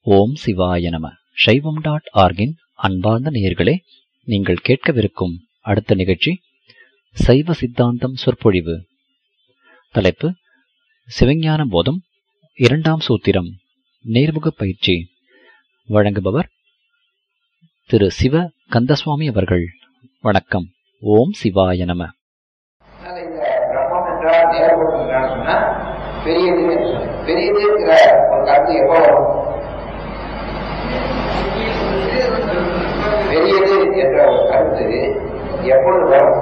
ஓம் சிவாய நம சைவம் டாட் ஆர்கின் அன்பார்ந்த நேயர்களே நீங்கள் கேட்கவிருக்கும் அடுத்த நிகழ்ச்சி சைவ சித்தாந்தம் சொற்பொழிவு தலைப்பு சிவஞான போதம் இரண்டாம் சூத்திரம் நேர்முக பயிற்சி வழங்குபவர் திரு சிவ கந்தசுவாமி அவர்கள் வணக்கம் ஓம் சிவாய நம அதனால இந்த பிரம்மம் என்றால் நேர்கோடு என்றால் சொன்னா பெரியது என்று சொன்னேன். பெரியது இருக்கிற ஒரு கருத்து எப்போ வரும் பெரியது என்ற ஒரு கருத்து எப்பொழுது வரும்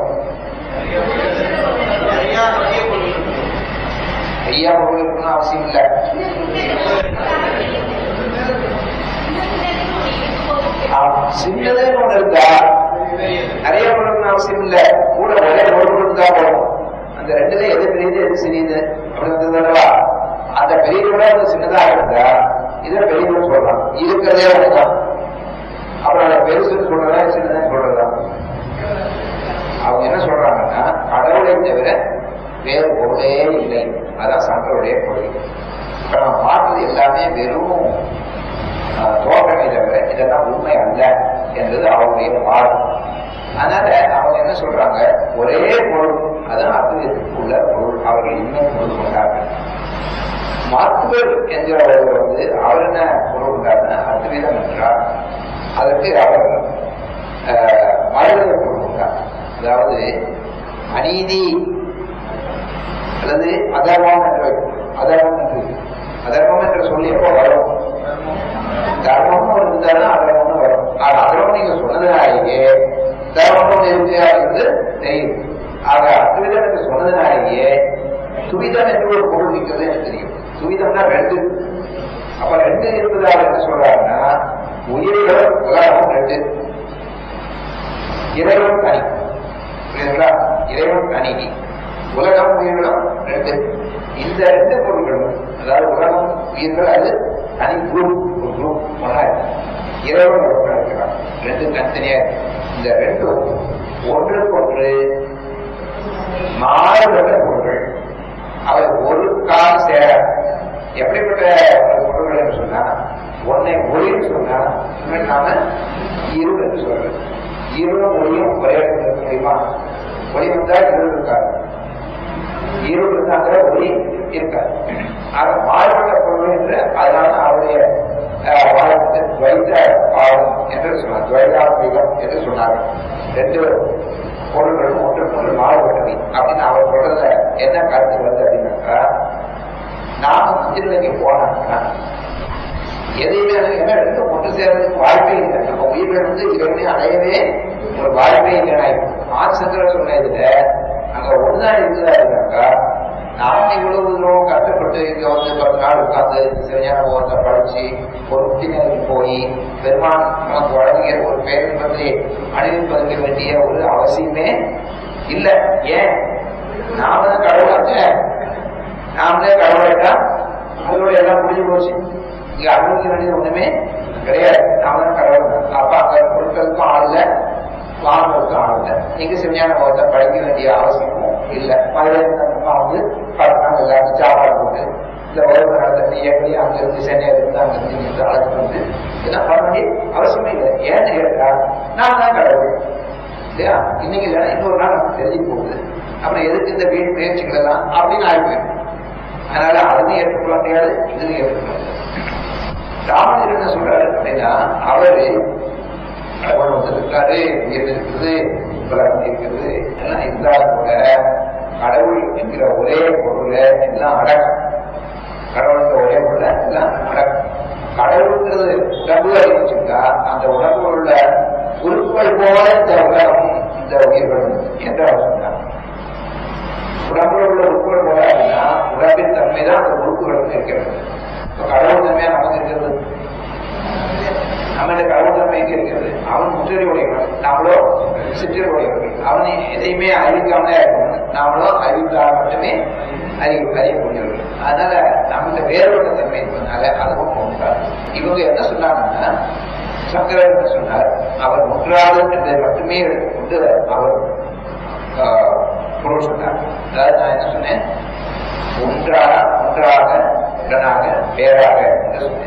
ஐயா பொருள் இருக்கணும் அவசியம் இல்லை சின்னதுன்னு ஒண்ணு இருக்கா நிறைய பொருள் அவசியம் இல்ல கூட ஒரே பொருள் இருந்தா போதும் அந்த ரெண்டுல எது பெரியது எது சிறியது அப்படின்றதுவா அந்த பெரிய விட அது சின்னதா இருந்தா இதை பெரியதுன்னு சொல்லலாம் இருக்கிறதே ஒண்ணுதான் அப்புறம் அதை பெருசுன்னு சொல்றதா சின்னதுன்னு சொல்றதா அவங்க என்ன சொல்றாங்கன்னா கடவுளை தவிர வேறு பொருளே இல்லை அதான் சங்கருடைய கொள்கை இப்ப நம்ம பார்த்தது எல்லாமே வெறும் ஆஹ், தோற்றமே தவிர இதெல்லாம் உண்மை அல்ல என்பது அவருடைய வாதம் அதனால அவங்க என்ன சொல்றாங்க ஒரே பொருள் அதான் அத்வைதத்துக்கு உள்ள பொருள் அவர்கள் இன்னும் பொருள் கொண்டார்கள் மாத்துவர் என்கிறவர் வந்து அவர் என்ன பொருள் கொண்டாருன்னா அத்வைதம் என்றார் அதற்கு அவர் ஆஹ், மறுதலை பொருள் கொண்டார் அதாவது அநீதி அல்லது அதர்மம் என்று அதர்மம் என்று அதர்மம் என்ற சொல்லி எப்போ வரும் தர்மம்னு ஒரு இருந்தாலும் அதர்மம்னு வரும் ஆக அதர்மம் நீங்க சொன்னதுனாலேயே தர்மம் இருக்கு அப்படிங்கிறது தெரியும் ஆக அத்விதம் என்று சொன்னதுனாலேயே துவிதம் என்று ஒரு பொருள் இருக்கிறது எனக்கு தெரியும் துவிதம்னா ரெண்டு அப்ப ரெண்டு இருப்பதாக என்ன சொல்றாங்கன்னா உயிர்கள் உலகம் ரெண்டு இறைவன் தனி புரியுதுங்களா இறைவன் தனி உலகம் உயிர்களும் ரெண்டு இந்த ரெண்டு பொருள்களும் அதாவது உலகம் உயிர்கள் அது தனி குரூப் ஒரு குரூப் ஒன்றா இருக்கு. இறைவன் ஒரு ஒன்றா இருக்கிறான் ரெண்டு தனித்தனியா இருக்கு. இந்த ரெண்டும் ஒன்றுக்கொன்று மாறுபட்ட பொருள்கள் அவை ஒரு கால் சேர எப்படிப்பட்ட பொருள்கள் என்று சொன்னா ஒன்னை ஒளின்னு சொன்னா இன்னொன்னு நாம இருள் என்று சொல்றது இருளும் ஒளியும் ஒரே இடத்துல இருக்க முடியுமா ஒளி வந்தா இருள் இருக்காது இருள் இருந்தாங்க ஒளி இருக்காது ஆக மாறுபட்ட பொருள் என்று அதனால அவருடைய அஹ், வாதத்தை துவைத்த பாவம் என்று சொன்னார் துவைதாத்மீகம் என்று சொன்னார் ரெண்டு பொருள்களும் ஒன்றுக்கொன்று மாறுபட்டவை அப்படின்னு அவர் சொல்றதுல என்ன கருத்து வருது அப்படின்னாக்கா நாம மந்திரலைக்கு போனாங்கன்னா எதையுமே ஏன்னா ரெண்டும் ஒன்று சேர்றதுக்கு வாய்ப்பே இல்லை நம்ம உயிர்கள் வந்து இறைவனை அடையவே ஒரு வாய்ப்பே இல்லைனா ஆச்சந்திர சொன்ன இதுல அங்க ஒண்ணுதான் இருக்குதா இருந்தாக்கா நாம இவ்வளவு தூரம் கஷ்டப்பட்டு இங்க வந்து பத்து நாள் உட்கார்ந்து சரியான ஓகத்தை படிச்சு ஒரு முத்தினருக்கு போய் பெருமான் நமக்கு வழங்கிய ஒரு பேரின்பத்தை அணிவிப்பதற்கு வேண்டிய ஒரு அவசியமே இல்லை ஏன் நாம தான் கடவுளாச்சே நாமளே கடவுளாயிட்டா அதோட எல்லாம் முடிஞ்சு போச்சு இங்க அனுமதிக்க வேண்டியது ஒண்ணுமே கிடையாது நாம தான் கடவுள் தான். அப்ப அங்க பொருட்களுக்கும் ஆள் இல்ல வாங்குறதுக்கும் ஆள் இல்ல நீங்க செஞ்சான முகத்தை படிக்க வேண்டிய அவசியமும் இல்லை பதினஞ்சு வந்து பத்து நாள் எல்லாருக்கும் சாப்பாடு போட்டு இந்த வகுப்பு நடத்தி எப்படி அங்க இருந்து சென்னையில இருந்து அங்க இருந்து இங்க இருந்து அழைச்சிட்டு வந்து இதெல்லாம் பண்ண வேண்டிய அவசியமே இல்லை ஏன்னு கேட்டா நான் தான் கடவுள் இல்லையா இன்னைக்கு இல்லைன்னா இன்னொரு நாள் நமக்கு தெரிஞ்சு போகுது அப்புறம் எதுக்கு இந்த வீண் முயற்சிகள் எல்லாம் அப்படின்னு ஆகி போயிடும் அதனால அதுவும் ஏற்றுக்கொள்ள முடியாது இதுவும் ஏற்றுக்கொள்ள முடியாது ராமன் என்ன சொல்றாரு அப்படின்னா அவரு கடவுள் வந்திருக்காரு உயிர் இருக்குது உலகம் இருக்கிறது எல்லாம் இருந்தாலும் கூட கடவுள் என்கிற ஒரே பொருளை எல்லாம் அடக்கம் கடவுளுக்கு ஒரே பொருளை எல்லாம் அடக்கம் கடவுளுங்கிறது உடம்பு அறிவிச்சுட்டா அந்த உடம்புல உள்ள உறுப்புகள் போல இந்த உலகமும் இந்த உயிர்களும் என்று அவர் சொன்னார் உடம்புல உள்ள உறுப்புகள் போல அப்படின்னா உடம்பின் தன்மை தான் அந்த உறுப்புகளுக்கு இருக்கிறது இப்ப கடவுள் தன்மையா நமக்கு இருக்கிறது நம்ம இந்த கடவுள் தன்மை எங்க இருக்கிறது அவன் முற்றறி உடையவன் நாமளோ சிற்றறி உடையவர்கள் அவனை எதையுமே அறிவிக்காமலே இருக்கணும் நாமளோ அறிவித்தால் மட்டுமே அறிவு அறியக்கூடியவர்கள் அதனால நமக்கு வேறுபட்ட தன்மை இருப்பதனால அதுவும் போன்றார் இவங்க என்ன சொன்னாங்கன்னா சங்கரர் என்ன சொன்னார் அவர் முற்றாது என்பதை மட்டுமே எடுத்துக்கொண்டு அவர் ஆஹ், பொருள் சொன்னார் அதாவது நான் என்ன சொன்னேன் ஒன்றாக ஒன்றாக உடனாக வேறாக என்று சொன்னேன்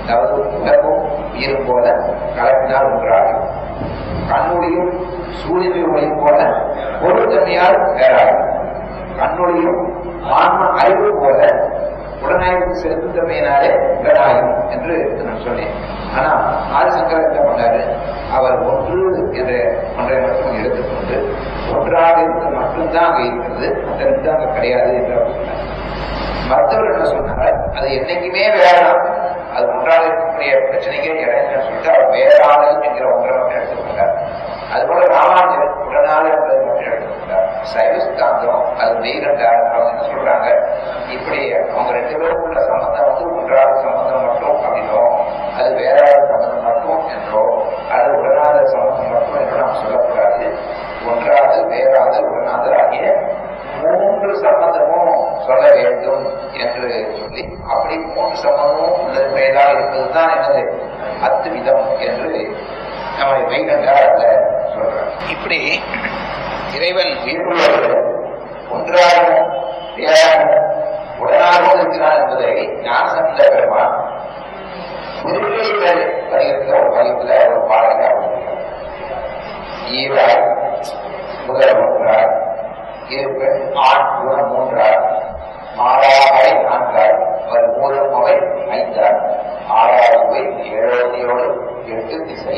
அதாவது உலகம் உயிரும் போல கலப்பினால் ஒன்றாகும் கண்ணுடையும் சூரியன் ஒளி போல பொருத்தன்மையால் வேறாகும் கண்ணுடையும் ஆன்ம அறிவு போல உடனாய்வு செலுத்தும் தன்மையினாலே உடனாயும் என்று நான் சொன்னேன் ஆனா ஆதிசங்கர் என்ன பண்ணாரு அவர் ஒன்று என்ற ஒன்றை மட்டும் எடுத்துக்கொண்டு ஒன்றாக இருக்க மட்டும்தான் அங்க இருக்கிறது மற்றது அங்க கிடையாது என்று அவர் சொன்னார் மருத்துவர் என்ன சொன்னார் அது என்னைக்குமே வேறாம் அது ஒன்றாக இருக்கக்கூடிய பிரச்சனைக்கே இடம் சொல்லிட்டு அவர் வேறானது என்கிற ஒன்றை மட்டும் எடுத்துக்கொண்டார் அதுபோல ராமானுஜர் உடனாக என்பதை மட்டும் எடுத்துக்கொண்டார் சைவ சித்தாந்தம் அது மெய்கண்டார் அவங்க என்ன சொல்றாங்க இப்படி அவங்க ரெண்டு பேரும் உள்ள சம்பந்தம் வந்து ஒன்றாக சம்பந்தம் மட்டும் அப்படின்னோ அது வேறாத சம்பந்தம் மட்டும் என்றோ அது உடனாத சம்பந்தம் மட்டும் என்றோ நாம் சொல்லக்கூடாது ஒன்றாது வேறாதல் உடனாதல் ஆகிய மூன்று சம்பந்தமும் சொல்ல வேண்டும் என்று சொல்லி அப்படி மூன்று சம்பந்தமும் உள்ளது மேலாக இருப்பதுதான் என்னது அத்துவிதம் என்று நம்ம மெய்கண்டார் அதுல சொல்றார் இப்படி இறைவன் உயிர்ப்புள்ளவர்கள் ஒன்றாகவும் வேறாகவும் உடனாகவும் இருக்கிறான் என்பதை ஞானசந்த பெருமான் திருவிழிகள் பதிகத்தில் ஒரு பதிகத்தில் ஒரு பாடலை அமைக்கிறார் ஈராய் முதல் ஒன்றார் இருப்பு ஆண் குணம் மூன்றார் மாறாவை நான்கார் அவர் மூலம் அவை ஐந்தார் ஆறாவது ஏழோதியோடு எட்டு திசை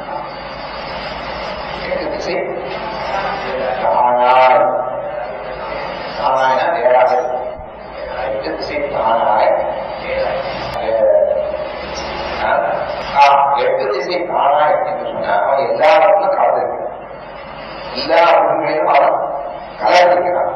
எட்டு திசை தானாய் தானாய்னா நேராக எட்டு திசை தானாய் எட்டு திசை தானாய் என்று சொன்னா அவன் எல்லாருக்கும் கலந்துருக்கிறான் எல்லா உண்மையிலும் அவன் கலந்துருக்கிறான்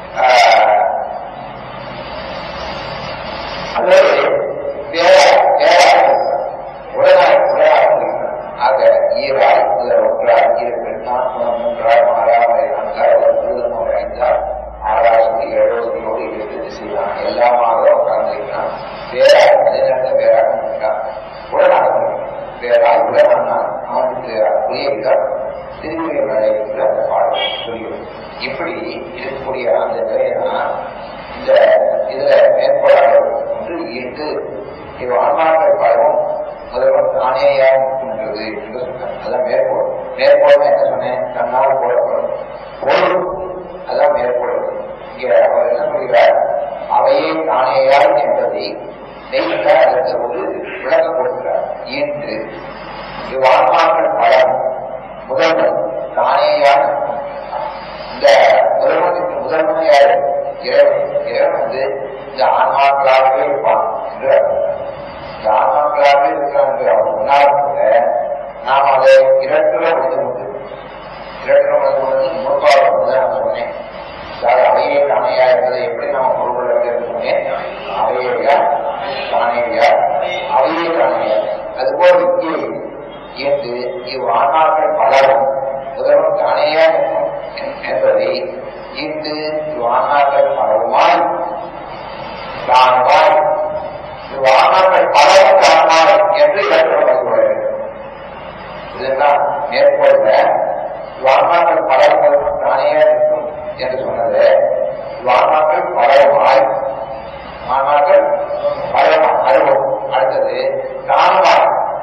அதாவது வேற வேற உடனாய் உடனாக இருக்கிறான் ஆக ஈராய் முதல் ஒன்றாய் இரு பெண்ணான் குணம் மூன்றாய் மாறாமல் நான்காய் ஒரு பூதம் ஐந்தார் ஆறாவது ஏழோதியோடு எட்டு திசைதான் எல்லாமாக கலந்திருக்கிறான் வேற அதே நேரத்தில் வேறாக இருக்கிறான் உடனாக வேறாய் உடனான் அவனுக்கு புரியுகிறார் திருவிழை வேலை என்று அந்த பாடல் புரியும் இப்படி இருக்கக்கூடிய அந்த நிலையெல்லாம் இந்த இதுல மேற்கொள்ளாளர் ஒன்று ஈட்டு இவ் ஆன்மாக்கள் பலவும் முதல்வர் தானேயா இருக்கின்றது என்று சொன்னார் அதான் மேற்கோள் மேற்கோள் என்ன சொன்னேன் தன்னால் போடப்படும் பொருள் அதான் மேற்கோள் இங்க அவர் என்ன சொல்கிறார் அவையே தானேயார் என்பதை நெய்கிறார் அதற்கு ஒரு விளக்கம் கொடுக்கிறார் ஈன்று இவ் ஆன்மாக்கள் பலம் முதல்வர் தானேயார் இந்த முதல்வனுக்கு முதல்வன் யாரு இறைவன் இறைவன் வந்து இந்த ஆன்மாக்களாகவே இருப்பான் என்று இந்த ஆன்மாக்களாகவே இருக்கிறான் என்று அவர் சொன்னாலும் கூட நாம் அதை இரட்டுல உணர்ந்து கொண்டு இரட்டுல உணர்ந்து கொண்டு முற்பாடு நான் சொன்னேன் அதாவது அவையே தானையா என்பதை எப்படி நாம் பொருள் கொள்ள வேண்டும் சொன்னேன் அவையா தானேயா அவையே தானேயா அதுபோல் இங்கே இன்று இவ் ஆன்மாக்கள் பலரும் முதல்வன் தானேயா இருக்கும் என்பதை இன்று இவ்வானாக்கள் பலவுமாய் தானுமாய் இவ்வானாக்கள் பலவும் தானுமாய் என்று இலக்கணப்படுத்த வேண்டும் இதெல்லாம் மேற்கொள்ள இவ்வானாக்கள் பலவும் தானே இருக்கும் என்று சொன்னது இவ்வானாக்கள் பலவுமாய் மானாக்கள் பலமாய் அருவம் அடுத்தது தானுமாய்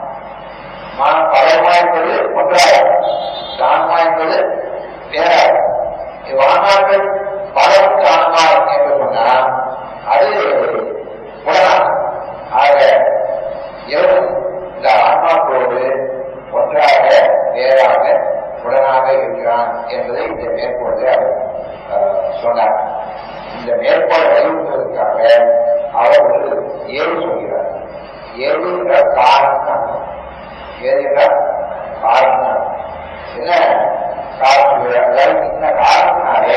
பலமா என்பது ஒன்றாக தானுமா என்பது வேறாக இவ்வானாக்கள் பலம் தானுமா என்று சொன்னால் அது உடனா ஆக எவரும் இந்த ஆன்மாக்களோடு ஒன்றாக வேறாக உடனாக இருக்கிறான் என்பதை இந்த மேற்கோளை அவர் சொன்னார் இந்த மேற்கோளை வலியுறுத்துவதற்காக அவர் ஒரு ஏழு சொல்கிறார் ஏழுங்கிற காரணம் ஏதுங்கிற காரணம் என்ன காரணம் அதாவது இந்த காரணத்தினாலே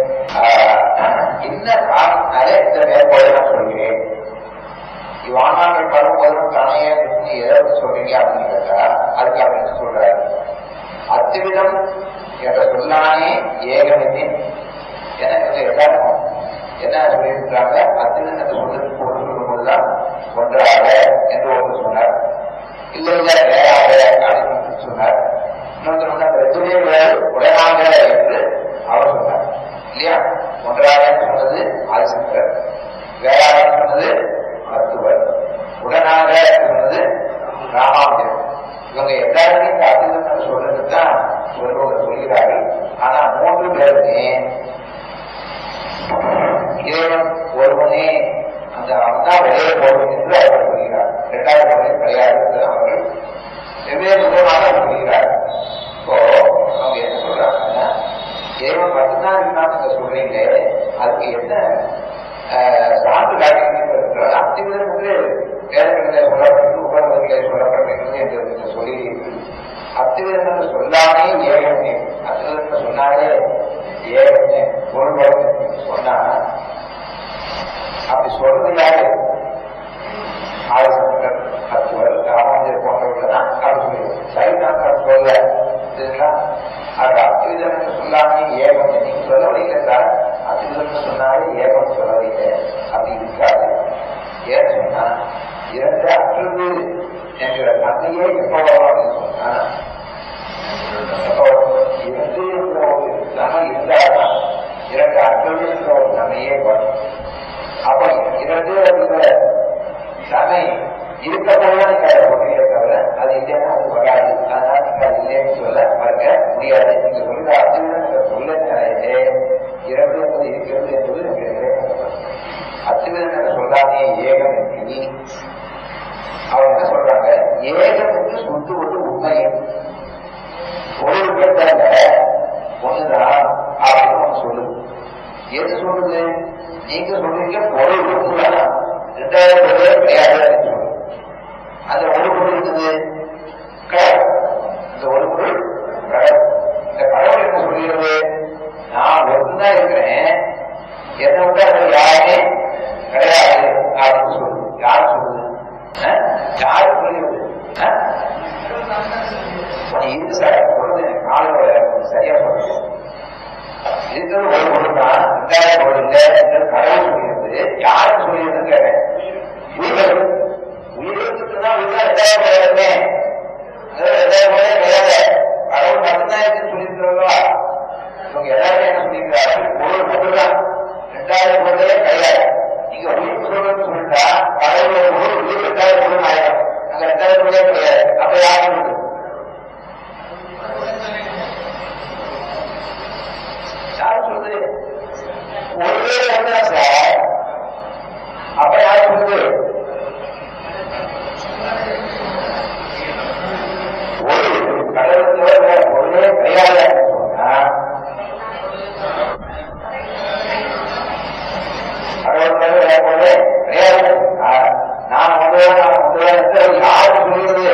இந்த காரணத்தினாலே இந்த மேற்கோளை நான் சொல்கிறேன் இவ்வானாங்கள் பரும்போதும் தனையே நிறுத்தி எதை சொல்றீங்க அப்படின்னு கேட்டா அதுக்கு அவர் என்ன சொல்றாரு அத்துவிதம் என்ற சொல்லானே ஏகமிதின் என எல்லாருக்கும் என்ன சொல்லியிருக்கிறாங்க அத்துவிதம் என்ற சொல்லுக்கு பொருள் சொல்லும்போதுதான் ஒன்றாக என்று ஒன்று சொன்னார் இல்லை இல்ல வேறாக அப்படின்னு சொன்னார் இன்னொன்று சொன்னார் ரெண்டுமே வேறு உடனாக என்று அவர் சொன்னார் இல்லையா ஒன்றாக சொன்னது ஆதிசங்கர் வேறாக சொன்னது மருத்துவர் உடனாக சொன்னது வெவ்வேறு விதமாக புரிகிறார் இப்போ அவங்க என்ன சொல்றாங்கன்னா தேவன் மட்டும்தான் இருக்கான்னு நீங்க சொல்றீங்களே அதுக்கு என்ன ஆஹ், சான்று காட்டுகிறது அத்திவிதம் என்று வேதங்களில் சொல்லப்பட்டு உபநிலைகளில் சொல்லப்பட்டிருக்கிறது என்று நீங்க சொல்லுகிறீர்கள் அத்திவிதம் என்று சொல்லாமே ஏகமே அத்திவிதம் என்று சொன்னாலே ஏகமே பொருள்படும் சொன்னா அப்படி சொல்றது யாரு ஆதிசங்கர் அத்துவர் ராமானுஜர் போன்றவர்கள் தான் அப்படி சொல்லுவோம் சரிதான் நான் சொல்ல சரிங்களா அது அத்விதம் சொல்லாமே ஏகம் நீங்க சொல்ல வரீங்க சார் அத்விதம் சொன்னாலே ஏகம் சொல்ல வரீங்க அப்படி இருக்காது ஏன்னு சொன்னா இரண்டு அற்றது என்கிற தன்மையே எப்ப வரும் அப்படின்னு சொன்னா எப்ப வரும்? இரண்டு என்ற ஒரு தன்மை இருந்தால்தான் இரண்டு அற்றது என்ற ஒரு தன்மையே வரும் அப்ப இரண்டு அப்படிங்கிற தன்மை இருக்க போல நீங்க அதை சொல்றீங்க தவிர அது இல்லைன்னா அது வராது அதனால நீங்க அது இல்லைன்னு சொல்ல மறுக்க முடியாது நீங்க சொல்ற அத்துவிதம் நீங்க சொல்லனாலே இரண்டு என்பது இருக்கிறது என்பது எனக்கு அத்துவிதம் நீங்க சொல்லாமே ஏகம் என்று அவங்க என்ன சொல்றாங்க ஏகம் என்று சுட்டு கொண்டு உண்மையை ஒரு கேட்டாங்க ஒண்ணுதான் அப்படின்னு ஒண்ணு சொல்லுது எது சொல்லுது நீங்க சொல்றீங்க பொருள் ஒண்ணுதான் ரெண்டாயிரம் பொருளே கிடையாது அப்படின்னு சொல்லுது அந்த ஒரு பொருள் இருக்குது கடவுள் இந்த ஒரு பொருள் கடவுள் இந்த கடவுள் என்ன சொல்கிறது நான் ஒன்றுதான் இருக்கிறேன் என்ன விட்டா அதுல யாருமே கிடையாது அப்படின்னு சொல்லுது யார் சொல்லுது அஹ்? யாரு சொல்லுகிறது அஹ்? கொஞ்சம் இருக்கு சார் சொல்றது எனக்கு காலையோட சரியா சொல்லுங்க இருக்கிறது ஒரு பொருள் தான் ரெண்டாயிரம் பொருள் இல்லை என்று கடவுள் சொல்லியிருந்து யாருக்கு சொல்லியிருந்துன்னு கேட்டேன் உயிர்கள் உயிர்களுக்கு தான் உயிர் ரெண்டாயிரம் பொருள் இருக்குமே அதாவது ரெண்டாயிரம் பொருளே கிடையாது கடவுள் மட்டும்தான் இருக்குன்னு சொல்லியிருக்கிறோம் இவங்க எல்லாருமே என்ன சொல்லியிருக்கிறார்கள் பொருள் மட்டும் தான் ரெண்டாயிரம் பொருளே கிடையாது நீங்க உயிர் சொல்றதுன்னு சொல்லிட்டா கடவுளோட பொருள் உயிர் ரெண்டாயிரம் பொருள் ஆயிடும் அங்க ரெண்டாயிரம் பொருளே கிடையாது அப்ப யார் சொல்லுது யார் சொல்றது ஒரே ஒன்றுதான் சார் அப்ப யார் சொல்றது ஒரு கடவுள் ஒரே கிடையாது சொன்னா கடவுள் தவிர ஒரே கிடையாது சொன்னா, நான் ஒன்றுதான் நான் ஒன்றுதான் என்று யாரு சொல்லுவது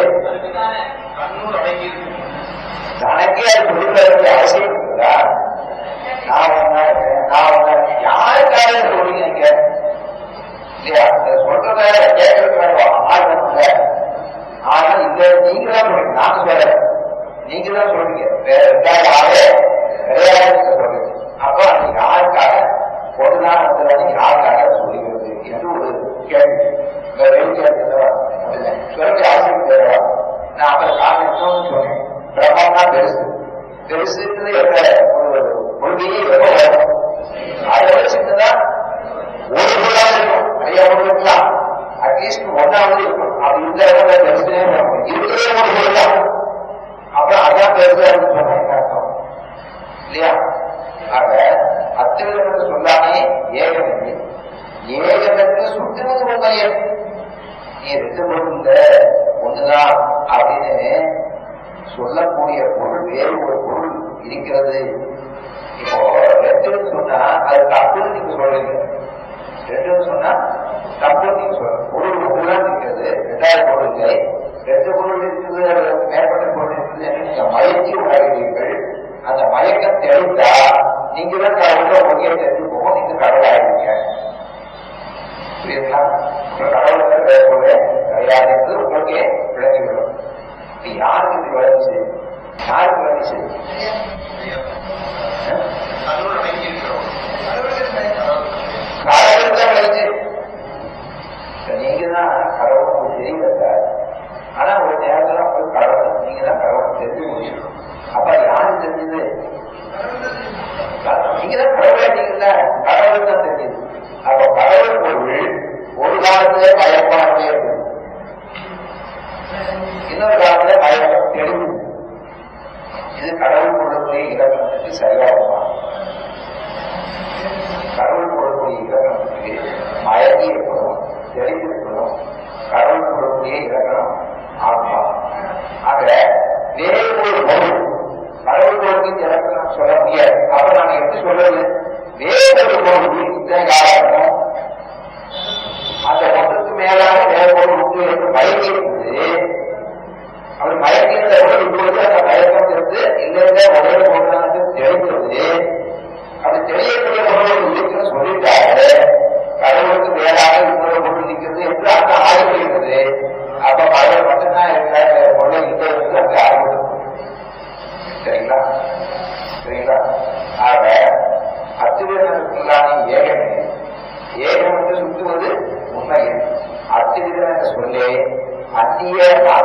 தனக்கே அது சொல்லுறதுக்கு அவசியம் இருக்குதா நான் ஒண்ணு நான் ஒண்ணு யாருக்காக சொல்றீங்க நீங்க இல்லையா அதை சொல்றத கேட்கறதுக்கு வேணும் ஆர்வம் இல்ல ஆனா இல்ல நீங்க தான் சொல்றீங்க நான் சொல்றேன் நீங்க தான் சொல்றீங்க வேற ரெண்டாவது ஆளே கிடையாதுன்னு சொல்றீங்க அப்ப அது யாருக்காக பொதுதான் வந்து யாருக்காக சொல்லுகிறது என்று ஒரு கேள்வி இந்த வெளிச்சேர்ந்து சொல்ல அவசியம் தேவை நான் அப்புறம் காரணம் இன்னொன்னு சொன்னேன் பிரம்மம் தான் பெருசு பெருசுன்றது எப்ப ஒரு கொள்கையே எப்ப வரும் அதை விட சின்னதா ஒரு பொருளாக இருக்கும் நிறைய பொருள் இருக்கலாம் அட்லீஸ்ட் ஒன்னாவது இருக்கும் அது இந்த இடத்துல பெருசுனே இருக்கிறதே ஒரு பொருள் தான் அப்புறம் அதான் பெருசா இருக்கு சொன்னா என்ன அர்த்தம் இல்லையா ஆக அத்துவிதம் என்று சொல்லாமே ஏகமென்று ஏகமென்று சுட்டுவது உண்மையே நீ ரெண்டு பொருள் இல்ல ஒண்ணுதான் அப்படின்னு சொல்லக்கூடிய பொருள் வேறு ஒரு பொருள் இருக்கிறது இப்போ ரெண்டுன்னு சொன்னா அது தப்புன்னு நீங்க சொல்றீங்க ரெண்டுன்னு சொன்னா தப்புன்னு நீங்க சொல்றீங்க பொருள் ஒன்றுதான் இருக்கிறது ரெண்டாயிரம் பொருள் இல்லை ரெண்டு பொருள் இருக்குது அல்லது மேற்பட்ட பொருள் இருக்குது என்று நீங்க மயக்கி உணர்கிறீர்கள் அந்த மயக்கம் தெளிந்தா நீங்க தான் கடவுள உங்களுக்கே தெரிஞ்சு போகும் நீங்க கடவுளாயிருவீங்க புரியுதுங்களா அப்புறம் கடவுள் வேற பொருளே கிடையாது என்று உங்களுக்கே விளங்கிவிடும் இது யாருக்கு இது விளங்குச்சு யாருக்கு விளங்குச்சு கடவுளுக்கு தான் விளங்குச்சு இப்ப நீங்க தான் கடவுள் உங்களுக்கு தெரியல சார் ஆனா ஒரு நேரத்துல போய் கடவுள் நீங்க தான் கடவுள் தெரிஞ்சு முடியும் அப்ப அது யாருக்கு தெரிஞ்சது நீங்க தான் கடவுளா நீங்க கடவுளுக்கு தான் தெரிஞ்சது அப்ப கடவுள் பொருள் ஒரு காலத்திலே பயப்பாடவே இருந்தது இன்னொரு காலத்துல மயக்கம் தெளிவு இது கடவுள் கொடுக்கக்கூடிய இலக்கணத்துக்கு சரியாகுமா கடவுள் கொடுக்கக்கூடிய இலக்கணத்துக்கு மயங்கி இருக்கணும் தெளிவு இருக்கணும் கடவுள் கொடுக்கக்கூடிய இலக்கணம் ஆத்மா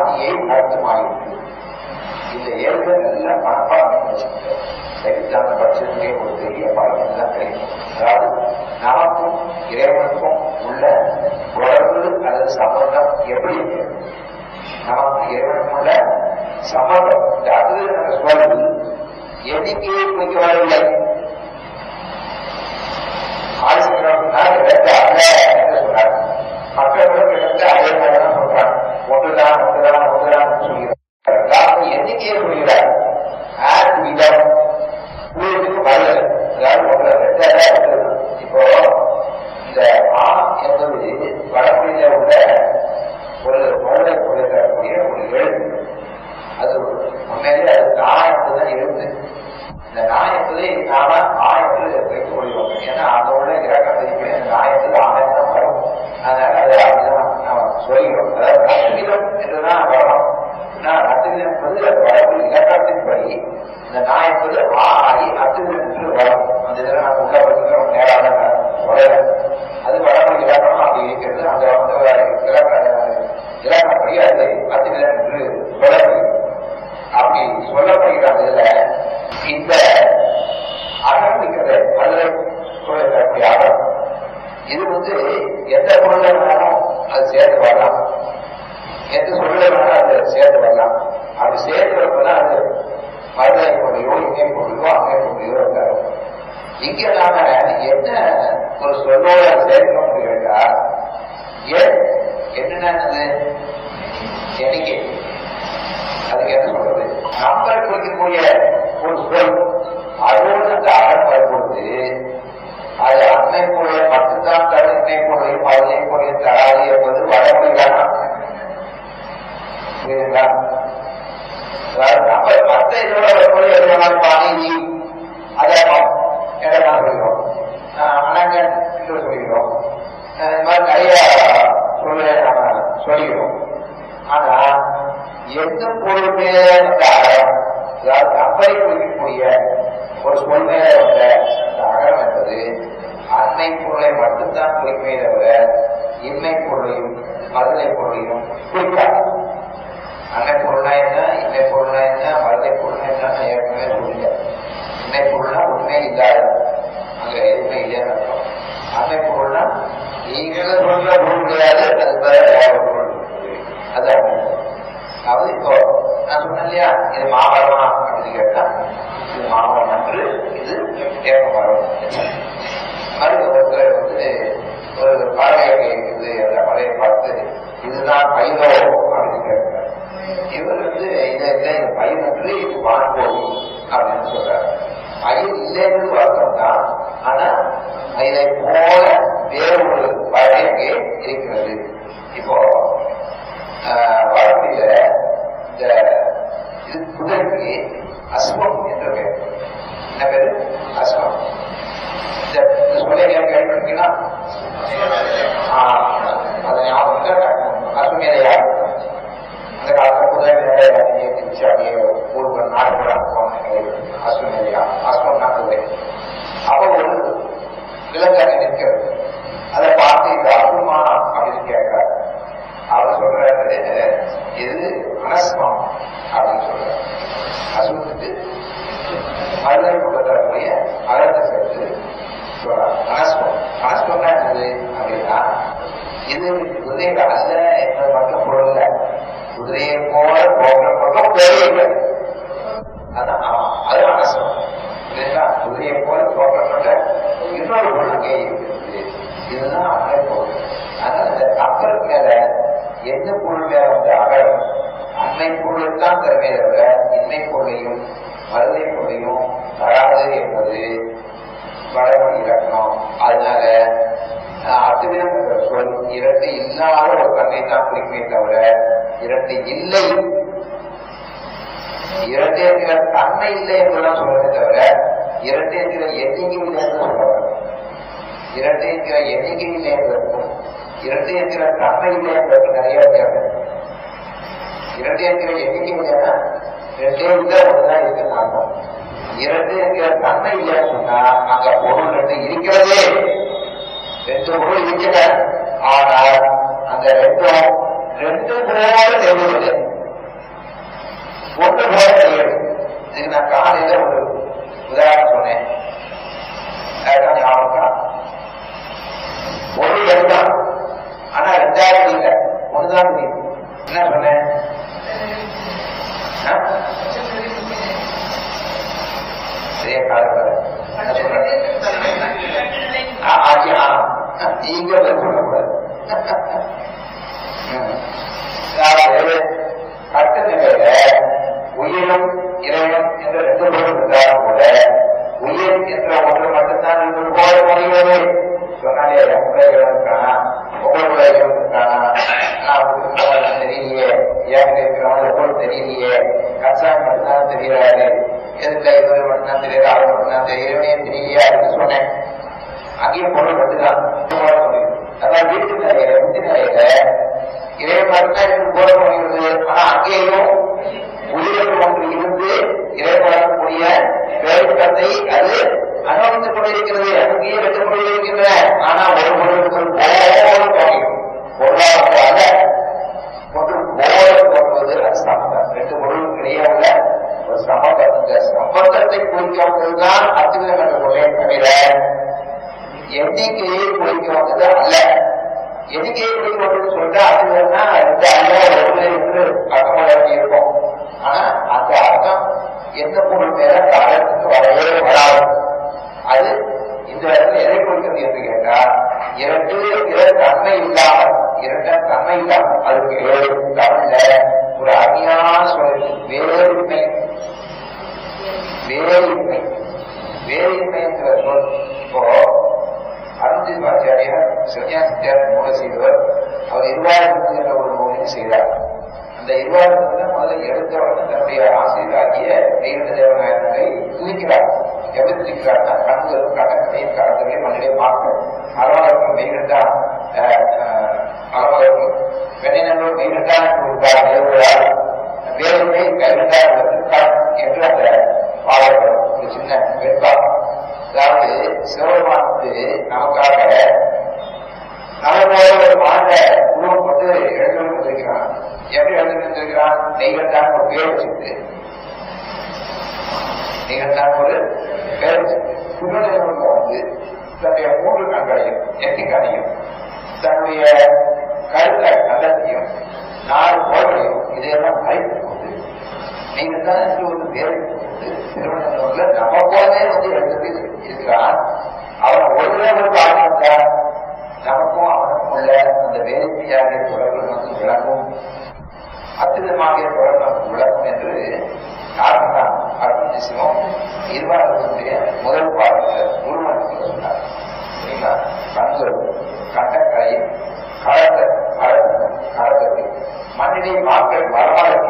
ஆட்சியை நடத்துமாயிற்று இந்த ஏழு நல்ல மனப்பாடம் சரித்தான பட்சத்திலே ஒரு பெரிய பலன் தான் கிடைக்கும் அதாவது நமக்கும் இறைவனுக்கும் உள்ள உறவு அல்லது சம்பந்தம் எப்படி இருக்கு நமக்கு இறைவனுக்கும் உள்ள சம்பந்தம் இந்த அது சொல் எண்ணிக்கையை குறிக்க வரவில்லை ஆசிரியர் ரெண்டு அல்ல என்று சொன்னார் மற்றவர்களும் கிட்ட அதே மாதிரி தான் சொல்றாங்க ஒன்றுதான் ஒன்றுதான் ஒன்றுதான் சொல்கிறார் எண்ணிக்கையை சொல்கிறார் ஆட் விதம் உங்களுக்கு வரல அதாவது ஒன்றை ரெண்டாக இருக்கிறது இப்போ இந்த ஆ என்பது வடமொழியில உள்ள ஒரு மோதை கொடுக்கக்கூடிய ஒரு எழுத்து அது உண்மையிலே அது நான் என்பதுதான் எழுத்து இந்த நாய் என்பதை நாம ஆ என்று வைத்துக் கொள்வோம் ஏன்னா அந்த உள்ள இறக்க மதிப்பை அந்த நாய் என்பது ஆணை தான் வரும் அதனால அது அப்படிதான் நாம் சொல்கிறோம் அதாவது நட்டுவிதம் என்றுதான் வரணும் நான் நட்டுவிதம் என்பது வடமொழி இலக்கணத்தின்படி இந்த நாய் என்பது ஆ ஆகி அத்துவிதம் என்று வரும் அந்த இதில் நம்ம உள்ள பற்றி நேராக வரையல அது வடமொழி இலக்கணம் அப்படி இருக்கிறது அந்த வந்து இலக்கண இலக்கணப்படி அது அத்துவிதம் என்று சொல்லப்படுகிறது அப்படி சொல்லப்படுகிற இதுல இந்த அகம் இருக்கிறது அதுல சொல்லக்கூடிய அகம் இது வந்து எந்த பொருளை வேணாலும் அது சேர்த்து வரலாம் எந்த சொல்ல வேணாலும் அது சேர்த்து வரலாம் அப்படி சேர்த்து வரப்பதான் அது மருதை பொருளையோ இணை பொருளையோ அங்கே பொருளையோ இருக்காரு இங்க நாம என்ன ஒரு சொல்லோட சேர்க்கணும்னு கேட்டா ஏன் என்னென்னது எண்ணிக்கை அதுக்கு என்ன சொல்றது நம்பரை குறிக்கக்கூடிய ஒரு சொல் அதோடு அந்த அறம் வரும்பொழுது அது அன்னை பொருளை மட்டும்தான் தரும் இன்னை பொருளையும் அதனை பொருளையும் தராது என்பது வடமொழிதான் புரியுதுங்களா அதாவது நம்ம மற்ற இதோட பொருள் எதுவானாலும் பாணி அதை இடமாக சொல்கிறோம் அனங்கன் என்று சொல்கிறோம் இந்த மாதிரி நிறைய சொல்ல நம்ம சொல்கிறோம் ஆனா எந்த பொருள் மேல வந்த அறம் அதாவது நம்பரை குறிக்கக்கூடிய ஒரு சொல் மேல வந்த அந்த அறம் என்பது அன்னை பொருளை மட்டும்தான் குறிக்குமே தவிர இன்மை பொருளையும் மதுரை பொருளையும் குறிக்காது அன்னை பொருளா என்ன இன்னை பொருளா என்ன மதுரை பொருள் என்ன ஏற்கனவே சொல்லுங்க இன்னை பொருள்னா உண்மை இல்லாத அங்க எதுவுமே இல்லைன்னு அர்த்தம் அன்னை பொருள்னா நீங்க சொல்ற பொருள் கிடையாது அது வேற வேற ஒரு பொருள் அதான் அதாவது இப்போ நான் சொன்னேன் இல்லையா இது மாமரமா அப்படின்னு கேட்டா இது மாமரம் என்று இது ஏற்ப மரம் மருத்துவத்தில் வந்து ஒரு பறவையை கேட்குது அந்த பறவையை பார்த்து இதுதான் பயிரோ அப்படின்னு கேட்கிறார் இவர் வந்து இதை இல்லை இது பயிர் என்று இது வான்போவி அப்படின்னு சொல்றாரு பயிர் இல்லைன்னு அர்த்தம் தான் ஆனா இதை போல வேறு ஒரு பறவை அங்கே இருக்கிறது இப்போ வழக்கில இந்த இது குதிரைக்கு அஸ்வம் என்று பெயர் என்ன பேரு அஸ்வம் இந்த சொல்லை கேள்விப்பட்டீங்கன்னா அதை ஞாபகம் அஸ்வமேதையா அந்த காலத்துல குதிரை மேலே ஏற்றிச்சு அப்படியே ஊர் நாடு கூட அஸ்வமேதையா அஸ்வம்னா குதிரை அப்போ ஒரு விலங்கு நிற்கிறது அதை பார்த்து இந்த அசுமானா அப்படின்னு கேட்கிறார் அவர் சொல்றாரு இது அனஸ்மம் அப்படின்னு சொல்றாரு அசுத்துக்கு மருதை கொடுக்கக்கூடிய அகத்தை சேர்த்து சொல்றாரு அனஸ்மம் அனஸ்மம்னா என்னது அப்படின்னா இது குதிரைகள் அல்ல என்பது மட்டும் பொருள் இல்லை குதிரையை போல தோற்றம் மட்டும் பெரிய அதான் அது அனஸ்மம் இல்லைங்களா குதிரையை போல தோற்றப்பட்ட இன்னொரு பொருள் அங்கே இருக்கிறது இதுதான் அகை பொருள் அதனால இந்த கப்பல் மேல எந்த பொருள் மேல வந்த அகலம் அன்னை பொருள் தான் தருமே தவிர இன்னை பொருளையும் மருதை பொருளையும் தராது என்பது வடமொழி இலக்கணம் அதனால அத்துவிதம் என்ற சொல் இரட்டை இல்லாத ஒரு தன்னை தான் குறிக்குமே தவிர இரட்டை இல்லை இரட்டை என்கிற தன்மை இல்லை என்றுதான் சொல்றதே தவிர இரட்டை என்கிற எண்ணிக்கை இல்லை என்று சொல்றாங்க இரட்டை என்கிற எண்ணிக்கை இல்லை என்பதற்கும் இரட்டை என்கிற தன்மை இல்லை என்பதற்கு நிறைய வித்தியாசம் இரட்டை என்கிற எண்ணிக்கை இல்லைன்னா ரெண்டே இல்லை ஒன்றுதான் இருக்குன்னு அர்த்தம் இரண்டு என்கிற தன்மை இல்லைன்னு சொன்னா அங்க பொருள் ரெண்டு இருக்கிறதே ரெண்டு பொருள் இருக்கிற ஆனால் அந்த ரெண்டும் ரெண்டு போல தெரிவது ஒன்று போல செய்யணும் இதுக்கு நான் காலையில ஒரு உதாரணம் சொன்னேன் அதுதான் ஞாபகம் ஒரு எதுதான் ஆனா ரெண்டாயிரம் இல்லை ஒண்ணுதான் தெரியும் என்ன சொன்னேன் ஆ? சரியா காலத்தில் என்ன சொல்றேன் ஆ, ஆச்சு, ஆ. நீங்க பதில் சொல்லக்கூடாது ம். அதாவது கட்டு நிலையில உயிரும் இறைவன் என்ற ரெண்டு பொருள் இருந்தாலும் கூட உயிர் என்ற ஒன்று மட்டும்தான் நீங்கள் போல முடிகிறது சொன்னாலே உங்களை இருக்கானா உங்களுக்குள்ள இறைவன் இருக்கானா நான் உங்களுக்கு போல தெரியலையே ஏன் இருக்கிறவங்க போல தெரியலையே கசாயம் மட்டும்தான் தெரியாது எதுக்கு இவர் மட்டும்தான் தெரியாது அவர் மட்டும்தான் தெரியவே தெரியலையா அப்படின்னு சொன்னேன் அங்கேயும் பொருள் மட்டும்தான் அதான் வீட்டு நிலையில வீட்டு நிலையில இறைவன் மட்டும்தான் எனக்கு போல முடிகிறது ஆனா அங்கேயும் உயிரிழப்பு ஒன்று இருந்து இறைவன் வழங்கக்கூடிய பேருக்கத்தை அது அனுபவித்துக் கொண்டிருக்கிறது அங்கேயே வெட்டுக் கொண்டிருக்கின்றன ஆனா ஒரு பொருளுக்கு போல தோன்றும் பொருளாதார ஒன்று போல தோன்றுவது அது சம்பந்தம் ரெண்டு பொருளுக்கு இடையே உள்ள ஒரு சம்பந்தம் இந்த சம்பந்தத்தை குறிக்காமல்தான் அத்துவிதம் என்ற பொருளை தவிர எண்ணிக்கையை குறிக்க வந்தது அல்ல எண்ணிக்கையை குறிக்க வந்தது சொல்லிட்டா அத்துவிதம்னா ரெண்டு அல்ல ஒன்று என்று அர்த்தம் வழங்கி இருக்கும் ஆனா அந்த அர்த்தம் எந்த பொருள் மேல அந்த அர்த்தத்துக்கு வரவே வராது அது இந்த இடத்துல எதை குறிக்கிறது என்று கேட்டால் இரண்டு இரண்டு தன்மை இல்லாமல் இரண்ட தன்மை இல்லாமல் அதுக்கு ஏழு தமிழ்ல ஒரு அருமையான சொல்லி வேறின்மை வேறின்மை வேறின்மை என்கிற சொல் இப்போ அருண்ஜிவாச்சாரியார் சன்னியாசித்தியார் நூலை செய்தவர் அவர் இருவாயிரத்து என்ற ஒரு நூலை செய்தார் அந்த இருவாயிரத்துல முதல்ல எடுத்தவர்கள் தன்னுடைய ஆசிரியராகிய மெய்கண்ட தேவநாயகனை துதிக்கிறார் எப்படி துதிக்கிறார்னா கண்களும் கடற்கரையும் கடற்கரையும் மண்ணிலே மாற்றம் அலமலர்கள் மெய்கண்டா அலமலர்கள் வெண்ணினர்கள் மெய்கண்டா என்று ஒரு எழுதுகிறார் வேறுமை கைகண்டா என்று அந்த பாடல்கள் ஒரு சின்ன வெண்பாடு அதாவது சிவபெருமான் வந்து நமக்காக நம்ம போல ஒரு மாண்ட உருவம் கொண்டு எழுந்து வந்திருக்கிறான் எப்படி எழுந்து வந்திருக்கிறான் நெய்கண்டான் ஒரு பேர் வச்சுட்டு நெய்கண்டான் ஒரு பேர் வச்சுட்டு சுகதேவன் வந்து தன்னுடைய மூன்று கண்களையும் நெத்திக்கணையும் தன்னுடைய கருத்த கண்டத்தையும் நாலு கோள்களையும் இதையெல்லாம் மறைத்துக் கொண்டு நீங்கள் தான் என்று ஒரு பேரை கொண்டு திருவண்ணூர்ல நம்ம போலவே வந்து எழுந்து இருக்கிறான் அவன் ஒருவே ஒரு பாடம் தான் நமக்கும் அவனுக்கும் உள்ள அந்த வேலைமையாக தொடர்கள் வந்து விளக்கும் அத்திதமாக தொடர்கள் நமக்கு விளக்கும் என்று யாருதான் அருண் சிவம் இருவாரத்தினுடைய முதல் பாடத்தில் உருவத்தில் சொன்னார் சரிங்களா கண்கள் கண்டக்கரை கலந்த கலந்த கலந்தது மண்ணினை மாக்கள் வரலாற்று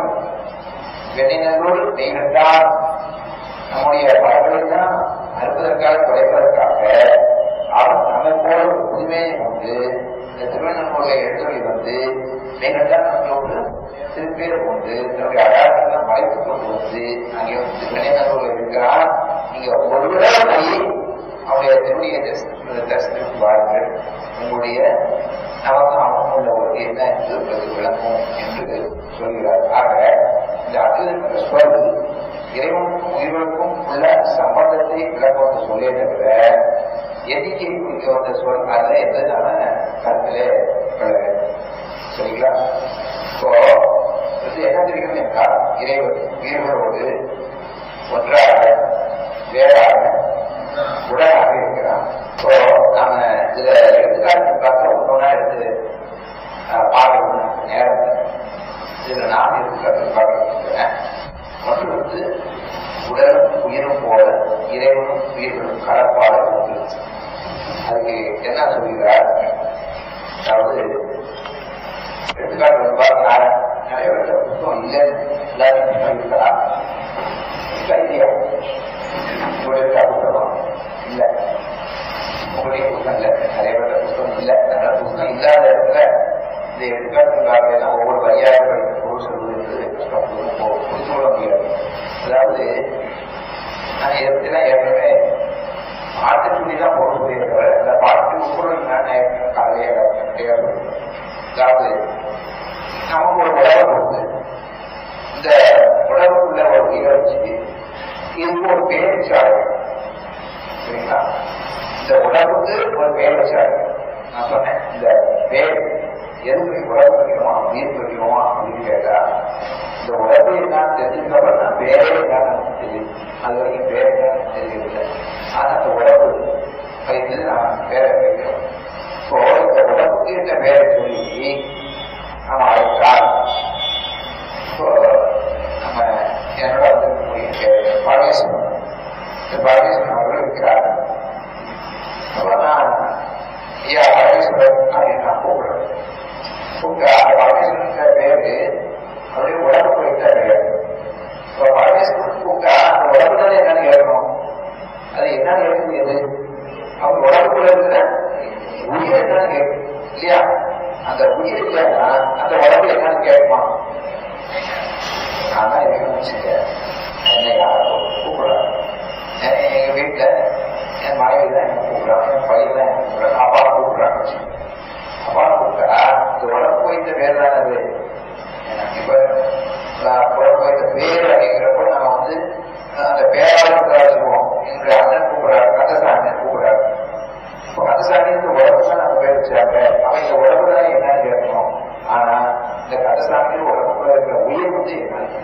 வெண்ணினோடு நெய்கண்டான் நம்முடைய பலர்களை தான் அறுப்பதற்காக குறைப்பதற்காக அவன் நம்மை போல ஒரு புதுமையை கொண்டு இந்த திருவண்ணாமலை எழுத்துறை வந்து நெய்கண்டான் நம்மளோடு திருப்பேரை கொண்டு தன்னுடைய அடையாளத்தெல்லாம் மறைத்துக் கொண்டு வந்து அங்கே வந்து வெண்ணினோடு இருக்கிறான் நீங்க ஒரு தடவை போய் அவனுடைய திருடைய தரிசனத்துக்கு வாருங்கள் உங்களுடைய நமக்கு அவனும் உள்ள ஒரு என்ன என்று விளங்கும் என்று சொல்கிறார் ஆக இந்த அத்துதல் சொல் இறைவனுக்கும் உயிர்களுக்கும் உள்ள சம்பந்தத்தை விளக்குவது சொல்லே தவிர எண்ணிக்கை குறிக்க வந்த சொல் அல்ல என்று நாம கருத்திலே கொள்ள வேண்டும் சரிங்களா இப்போ இது என்ன தெரிகிறது என்றால் இறைவன் உயிர்களோடு ஒன்றாக வேறாக உடனாக இருக்கிறான் இப்போ நாம இதுல எடுத்துக்காட்டு பார்த்தா ஒன்னொன்னா எடுத்து பார்க்கணும் நேரம் இதுல நான் எடுத்துக்காட்டு பார்க்கிறேன் ஒன்று வந்து உடலும் உயிரும் போல இறைவனும் உயிர்களும் கலப்பாட ஒன்று அதுக்கு என்ன சொல்கிறார் அதாவது எடுத்துக்காட்டு வந்து பார்த்தா நிறைய பேர் புத்தகம் இல்லை எல்லாரும் சொல்லியிருக்கலாம் இல்லையா உங்களுடைய புத்தகம் இல்லை உங்களுடைய புத்தகம் இல்லை நிறைய பேர் புத்தகம் இல்லை அதனால புத்தகம் இல்லாத இடத்துல இந்த எடுத்துக்காட்டுக்காக எல்லாம் ஒவ்வொரு வரியாக பொருள் சொல்வது கஷ்டம் புரிந்து கொள்ள முடியாது அதாவது நான் இதெல்லாம் ஏற்கனவே பாட்டு சொல்லி தான் பொருள் புரியுது அந்த பாட்டு பொருள் நான் காலையே அதாவது நமக்கு ஒரு உடம்பு இருக்கு இந்த உடம்புக்கு பேர் வச்சாங்க சரிங்களா இந்த உடம்புக்கு ஒரு பேர் வச்சாங்க நான் சொன்னேன் இந்த பேர் எதுக்கு உடம்பு வைக்கணுமா உயிர் வைக்கணுமா அப்படின்னு கேட்டா இந்த உடம்பு என்னன்னு தெரிஞ்சுக்கப்புறம் தான் பேரே என்னன்னு நமக்கு தெரியும் அது வரைக்கும் பேர் என்னன்னு தெரியவில்லை ஆனா அந்த உடம்பு வைத்து நான் பேரை வைக்கிறோம் இப்போ இந்த உடம்புக்கு இந்த பேரை சொல்லி நம்ம அழைத்தால் இப்போ நம்ம என்னோட வந்து பரமேஸ்வரன் இந்த பரமேஸ்வரன் அவர்கள் இருக்கிறார் அப்ப நான் ஐயா பரமேஸ்வரன் அப்படின்னு நான் கூப்பிடுறேன் கூப்பிட்டா அந்த பரமேஸ்வரன் பேரு அப்படியே உடம்பு வைத்த பேர் இப்போ பரமேஸ்வரன் கூப்பிட்டா அந்த உடம்பு தானே என்னன்னு கேட்கணும் அது என்னன்னு கேட்குது எது அவங்க உடம்புக்குள்ள இருக்கிற உயிர் என்னன்னு கேட்கும் இல்லையா அந்த உயிர் இல்லைன்னா அந்த உடம்பு என்னன்னு கேட்குமா நான் தான் என்ன வச்சுக்கேன் என்னை யாரும் கூப்பிடுறாங்க எங்க வீட்டுல என் மனைவி தான் என்ன கூப்பிடுறாங்க என் பையன் தான் என்ன கூப்பிடுறாங்க அப்பா கூப்பிடுறாங்க வச்சுக்கோங்க அப்பா கூப்பிட்டா இந்த உடம்பு வைத்த பேர் தானே அது எனக்கு இப்ப உடம்பு வைத்த பேர் அப்படிங்கிறப்போ நம்ம வந்து அந்த பேராளர் வச்சுக்குவோம் என்னுடைய அண்ணன் கூப்பிடுறாரு கந்தசாமி அண்ணன் கூப்பிடுறாரு இப்போ கந்தசாமி இந்த உடம்பு தான் நம்ம பேர் வச்சாங்க அவன் இந்த உடம்பு தான் என்னன்னு கேட்கணும் ஆனா இந்த கந்தசாமி உடம்புக்குள்ள இருக்கிற உயிர் வந்து என்னன்னு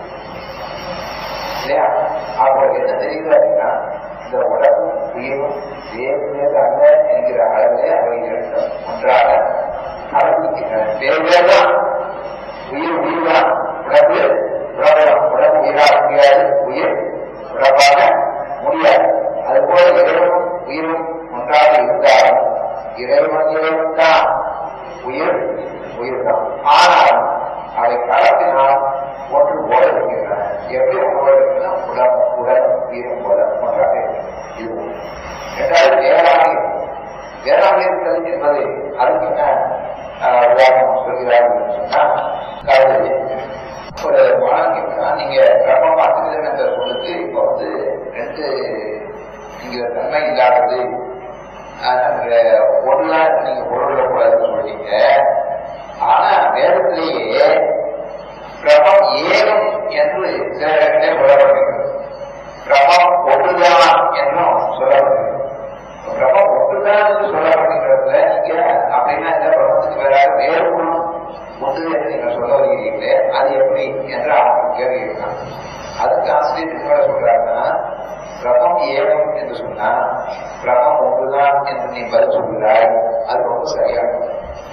இல்லையா அப்போ என்ன தெரியுது அப்படின்னா இந்த உடம்பும் உயிரும் வேறு அல்ல என்கிற அளவிலே அவை இரண்டும் ஒன்றாக கலந்துக்கின்றன வேறு தான் உயிர் உயிர் தான் உடம்பு உடம்பு உடம்பு உயிராக முடியாது உயிர் உடம்பாக முடியாது அதுபோல இறைவனும் உயிரும் ஒன்றாக இருந்தாலும் இறைவன் இறைவன் தான் உயிர் உயிர் தான் ஆனால் அவை கலப்பினால் ஒன்று போல இருக்கின்றன எப்படி ஒன்று போல இருக்குன்னா உடல் உடல் உயிரும் போல ஒன்றாக இருக்கிறது இது ஒன்று. இரண்டாவது வேளாண்மை வேளாண்மை என்பது அதுக்கு என்ன ஆஹ், உதாரணம் சொல்கிறார்கள் என்று சொன்னா அதாவது ஒரு மாணவன் நீங்க பிரபமா திருதனத்தை கொடுத்து இப்போ வந்து ரெண்டு நீங்க தன்மை இல்லாதது ஒன்றுதான் நீங்க பொருள் கூடாதுன்னு சொல்றீங்க ஆனா வேதத்திலேயே பிரபம் ஏகம் என்று சில இடங்களே சொல்லப்படுகிறது பிரபம் ஒன்றுதான் என்றும் சொல்லப்படுகிறது பிரபம் ஒன்றுதான் என்று சொல்லப்படுகிறதுல நீங்க அப்படின்னா இந்த பிரபத்துக்கு வேற வேறு ஒன்றும் ஒன்று என்று நீங்க சொல்ல வருகிறீர்களே அது எப்படி என்று அவங்க கேள்வி இருக்காங்க அதுக்கு ஆசிரியர் என்ன சொல்றாங்கன்னா பிரபம் ஏகம் என்று சொன்னா பிரபம் ஒன்றுதான் என்று நீ பதில் சொல்கிறாய் அது ரொம்ப சரியானது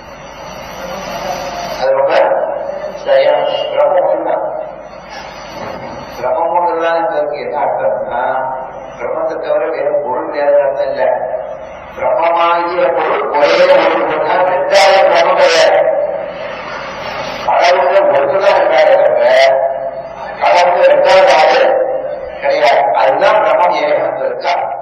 அது ரொம்ப சரியான பிரபம் ஒன்றுதான் பிரபம் ஒன்றுதான் என்பதற்கு என்ன அர்த்தம்னா பிரம்மத்தை தவிர வேறு பொருள் வேறு அர்த்தம் இல்லை பிரம்மமாகிய பொருள் ஒரே ஒரு பொருள்னா ரெண்டாயிரம் பிரம்மம் கிடையாது கடவுள்ல ஒன்றுதான் ரெண்டாயிரம் தவிர கடவுள்ல ரெண்டாவது ஆளு கிடையாது அதுதான் பிரம்மம் ஏகம் இருக்கா